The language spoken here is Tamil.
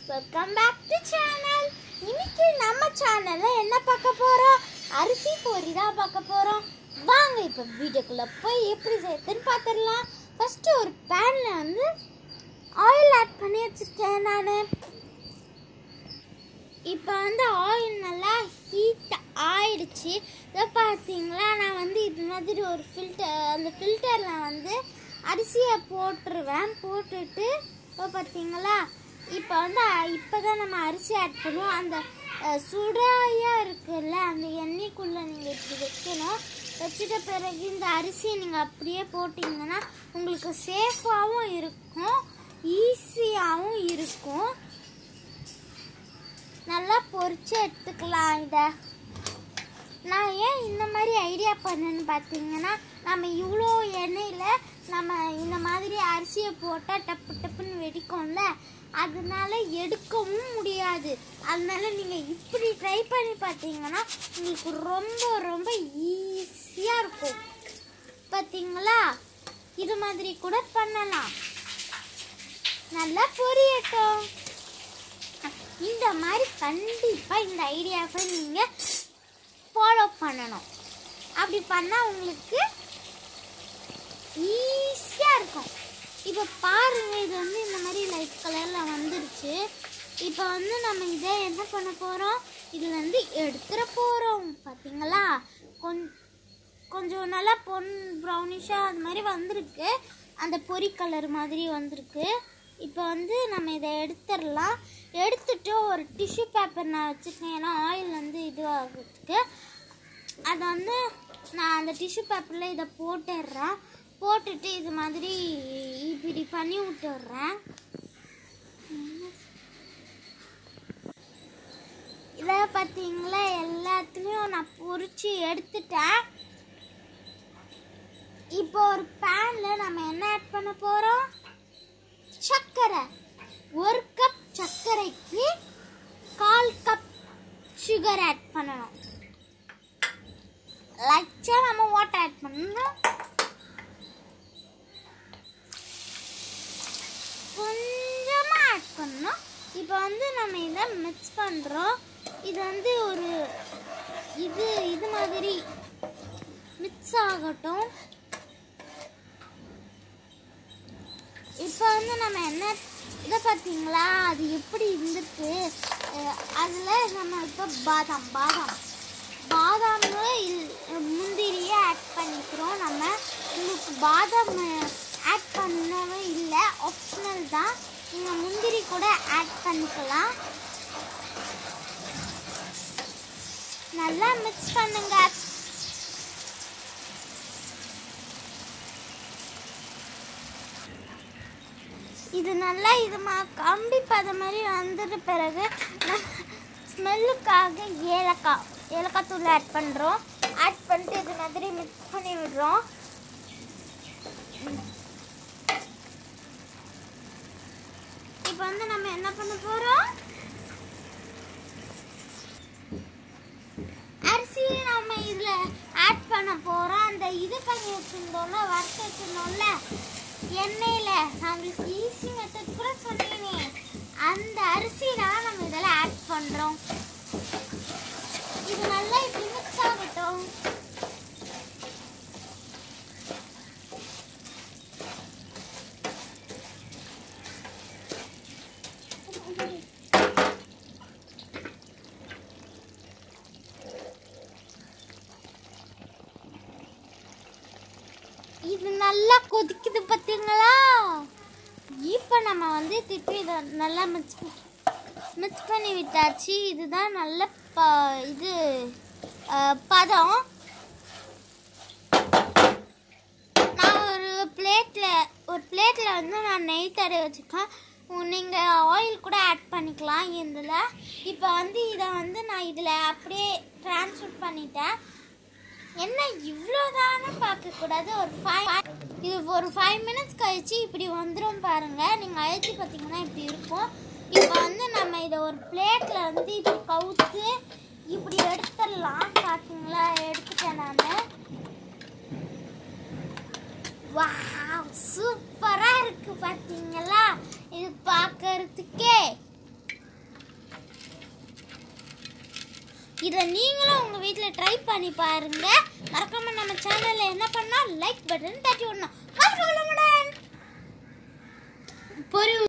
வெல்கம் பேக் டு சேனல் இன்னைக்கு நம்ம சேனல்ல என்ன பார்க்க போறோம் அரிசி பொரி தான் பார்க்க போறோம் வாங்க இப்போ வீடியோக்குள்ள போய் எப்படி செய்யறதுன்னு பார்த்துடலாம் ஃபர்ஸ்ட் ஒரு பேன்ல வந்து ஆயில் ஆட் பண்ணி வச்சிருக்கேன் நான் இப்போ வந்து ஆயில் நல்லா ஹீட் ஆயிடுச்சு இதை பார்த்தீங்களா நான் வந்து இது மாதிரி ஒரு ஃபில்டர் அந்த ஃபில்டரில் வந்து அரிசியை போட்டுருவேன் போட்டுட்டு இப்போ பார்த்தீங்களா இப்போ வந்து இப்போ தான் நம்ம அரிசி ஆட் பண்ணுவோம் அந்த அஹ், சுடாயாக இருக்குல்ல அந்த எண்ணெய்க்குள்ளே நீங்கள் இப்படி வைக்கணும் வச்சுட்ட பிறகு இந்த அரிசியை நீங்கள் அப்படியே போட்டிங்கன்னா உங்களுக்கு சேஃபாகவும் இருக்கும் ஈஸியாகவும் இருக்கும் நல்லா பொரிச்சு எடுத்துக்கலாம் இதை நான் ஏன் இந்த மாதிரி ஐடியா பண்ணேன்னு பார்த்தீங்கன்னா நம்ம இவ்வளோ எண்ணெயில் நம்ம இந்த மாதிரி அரிசியை போட்டால் டப்பு டப்புன்னு வெடிக்கும்ல அதனால எடுக்கவும் முடியாது அதனால நீங்கள் இப்படி ட்ரை பண்ணி பார்த்தீங்கன்னா உங்களுக்கு ரொம்ப ரொம்ப ஈஸியாக இருக்கும் பார்த்தீங்களா இது மாதிரி கூட பண்ணலாம் நல்லா பொரியட்டும் இந்த மாதிரி கண்டிப்பாக இந்த ஐடியாவை நீங்கள் ஃபாலோ பண்ணணும் அப்படி பண்ணால் உங்களுக்கு ஈஸியாக இருக்கும் இப்போ பாருங்க இது வந்து இந்த மாதிரி லைட் கலரில் வந்துருச்சு இப்போ வந்து நம்ம இதை என்ன பண்ண போகிறோம் இதுலேருந்து எடுத்துட போகிறோம் பார்த்தீங்களா கொஞ் கொஞ்சம் நல்லா பொன் ப்ரௌனிஷாக அது மாதிரி வந்திருக்கு அந்த பொரி கலர் மாதிரி வந்திருக்கு இப்போ வந்து நம்ம இதை எடுத்துடலாம் எடுத்துட்டு ஒரு டிஷ்யூ பேப்பர் நான் வச்சுருக்கேன் ஏன்னா ஆயில் வந்து இதுவாகிறதுக்கு அதை வந்து நான் அந்த டிஷ்யூ பேப்பரில் இதை போட்டுடுறேன் போட்டுட்டு இது மாதிரி இப்படி பண்ணி விட்டுடுறேன் இதை பார்த்தீங்களா எல்லாத்துலேயும் நான் பொரிச்சு எடுத்துட்டேன் இப்போ ஒரு பேனில் நம்ம என்ன ஆட் பண்ண போகிறோம் சர்க்கரை ஒரு கப் சர்க்கரைக்கு கால் கப் சுகர் ஆட் பண்ணணும் லைட்டாக நம்ம வாட்டர் ஆட் பண்ணணும் கொஞ்சமாக ஆட் பண்ணணும் இப்போ வந்து நம்ம இதை மிக்ஸ் பண்ணுறோம் இது வந்து ஒரு இது இது மாதிரி மிக்ஸ் ஆகட்டும் இப்போ வந்து நம்ம என்ன இதை பார்த்தீங்களா அது எப்படி இருந்துருக்கு அதில் நம்ம இப்போ பாதாம் பாதாம் பாதாம்ல இல்- முந்திரியை ஆட் பண்ணிக்கிறோம் நம்ம உங்களுக்கு பாதாம் ஆட் பண்ணவே இல்லை ஆப்ஷனல் தான் நீங்கள் முந்திரி கூட ஆட் பண்ணிக்கலாம் நல்லா மிக்ஸ் பண்ணுங்க இது நல்லா இது மா கம்பி பதம் மாதிரி வந்துட்ட பிறகு ஸ்மெல்லுக்காக ஏலக்காய் ஏலக்காய் தூள் ஆட் பண்ணுறோம் ஆட் பண்ணிட்டு இது மாதிரி மிக்ஸ் பண்ணி விடுறோம் இப்போ வந்து நம்ம என்ன பண்ண போகிறோம் அரிசியை நம்ம இதில் ஆட் பண்ண போகிறோம் அந்த இது பண்ணி வச்சுருந்தோம்ல வறுத்து வச்சுருந்தோம்ல எண்ணெயில் நான் உங்களுக்கு ஈஸி மெத்தட் கூட சொன்னேனே அந்த அரிசி தான் நம்ம இதில் ஆட் பண்ணுறோம் இது நல்லா இப்படி மிக்ஸ் ஆகட்டும் இது நல்லா கொதிக்குது பார்த்தீங்களா இப்போ நம்ம வந்து திருப்பி இதை நல்லா மிக்ஸ் மிக்ஸ் பண்ணி விட்டாச்சு இதுதான் நல்ல ப இது அஹ், பதம் நான் ஒரு பிளேட்டில் ஒரு பிளேட்டில் வந்து நான் நெய் தடவை வச்சுருக்கேன் நீங்கள் ஆயில் கூட ஆட் பண்ணிக்கலாம் இதில் இப்போ வந்து இதை வந்து நான் இதில் அப்படியே ட்ரான்ஸ்ஃபர் பண்ணிட்டேன் என்ன இவ்வளோதானு பார்க்கக்கூடாது ஒரு ஃபைவ் இது ஒரு ஃபைவ் மினிட்ஸ் கழிச்சு இப்படி வந்துடும் பாருங்க நீங்கள் அழுத்தி பார்த்தீங்கன்னா இப்படி இருக்கும் இப்போ வந்து நம்ம இதை ஒரு பிளேட்டில் வந்து இப்படி கவுத்து இப்படி எடுத்துடலாம் பார்த்தீங்களா எடுத்துட்டேன் நான் வாவ் சூப்பராக இருக்கு பார்த்தீங்களா இது பார்க்கறதுக்கே இதை நீங்களும் உங்கள் வீட்டில் ட்ரை பண்ணி பாருங்க மறக்காம நம்ம சேனலில் என்ன பண்ணால் லைக் பட்டன் தட்டி விடணும் வாழ்க வளமுடன். பொரி